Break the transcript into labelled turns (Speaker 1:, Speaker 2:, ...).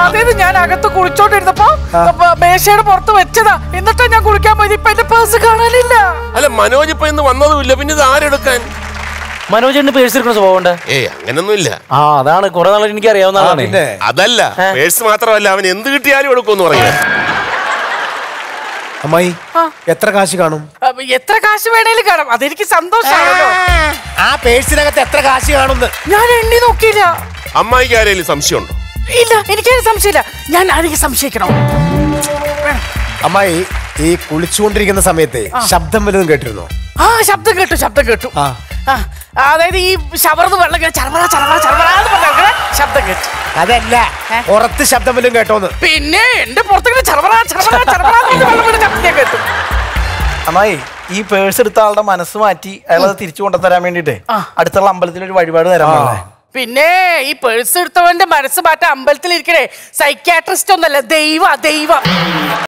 Speaker 1: അതേത് ഞാൻ അകത്ത് കുളിച്ചോണ്ടിരുന്നപ്പോ അപ്പൊ മേശയുടെ പുറത്ത് വെച്ചതാ എന്നിട്ടാ ഞാൻ കുളിക്കാൻ പോയത് ഇപ്പൊ എന്റെ പേഴ്സ് കാണാനില്ല
Speaker 2: അല്ല മനോജ് ഇപ്പൊ ഇന്ന് വന്നതുമില്ല പിന്നെ ഇത് ആരെടുക്കാൻ
Speaker 3: മനോജേട്ടന് പേഴ്സ് എടുക്കുന്ന സ്വഭാവമുണ്ട്
Speaker 2: ഏയ് അങ്ങനൊന്നുമില്ല
Speaker 3: ആ അതാണ് കുറെ നാളെ എനിക്ക് അറിയാവുന്നതാണ്
Speaker 4: പിന്നെ
Speaker 2: അതല്ല പേഴ്സ് മാത്രമല്ല അവൻ എന്ത് കിട്ടിയാലും എടുക്കുമെന്ന് പറയാ
Speaker 4: അമ്മായി എത്ര കാശ് കാണും
Speaker 1: അപ്പൊ എത്ര കാശ് വേണേലും കാണാം അതെനിക്ക് സന്തോഷമാണല്ലോ
Speaker 4: ആ പേഴ്സിനകത്ത് എത്ര കാശ് കാണും
Speaker 1: ഞാൻ എണ്ണി നോക്കിയില്ല
Speaker 2: അമ്മായിക്ക് ആരെങ്കിലും സംശയമുണ്ടോ
Speaker 1: ഇല്ല എനിക്കൊരു സംശയമില്ല ഞാൻ ആരെങ്കിലും സംശയിക്കണോ
Speaker 4: അമ്മായി ഈ കുളിച്ചുകൊണ്ടിരിക്കുന്ന സമയത്തെ ശബ്ദം വല്ലതും കേട്ടിരുന്നോ
Speaker 1: ആ ശബ്ദം കേട്ടു ശബ്ദം കേട്ടു
Speaker 4: ആ.
Speaker 1: ആ, അതായത് ഈ ഷവർന്ന് വെള്ളം ഇങ്ങനെ ചർമറ ചർമറ ചർമറ എന്ന് പറഞ്ഞ അങ്ങനെ ശബ്ദം കേട്ടു
Speaker 4: അതല്ല പുറത്ത് ശബ്ദം വല്ലതും കേട്ടോന്ന്
Speaker 1: പിന്നെ എന്റെ പുറത്തേക്ക് ചർമറ ചർമറ ചർമറ എന്ന് പറഞ്ഞ വെള്ളം വീണ ശബ്ദം ഞാൻ കേട്ടു
Speaker 3: അമ്മായി ഈ പേഴ്സ് എടുത്ത ആളുടെ മനസ്സ് മാറ്റി അയാളത് തിരിച്ചു കൊണ്ടുതരാൻ വേണ്ടിട്ട്
Speaker 1: ആ.
Speaker 3: അടുത്തുള്ള അമ്പലത്തിൽ ഒരു വഴിപാട് തരാൻ പറഞ്ഞേ
Speaker 1: പിന്നെ ഈ പേഴ്സ് എടുത്തവന്റെ മനസ്സ് മാറ്റാൻ അമ്പലത്തിൽ ഇരിക്കണേ സൈക്യാട്രിസ്റ്റ് ഒന്നല്ല ദൈവ ദൈവം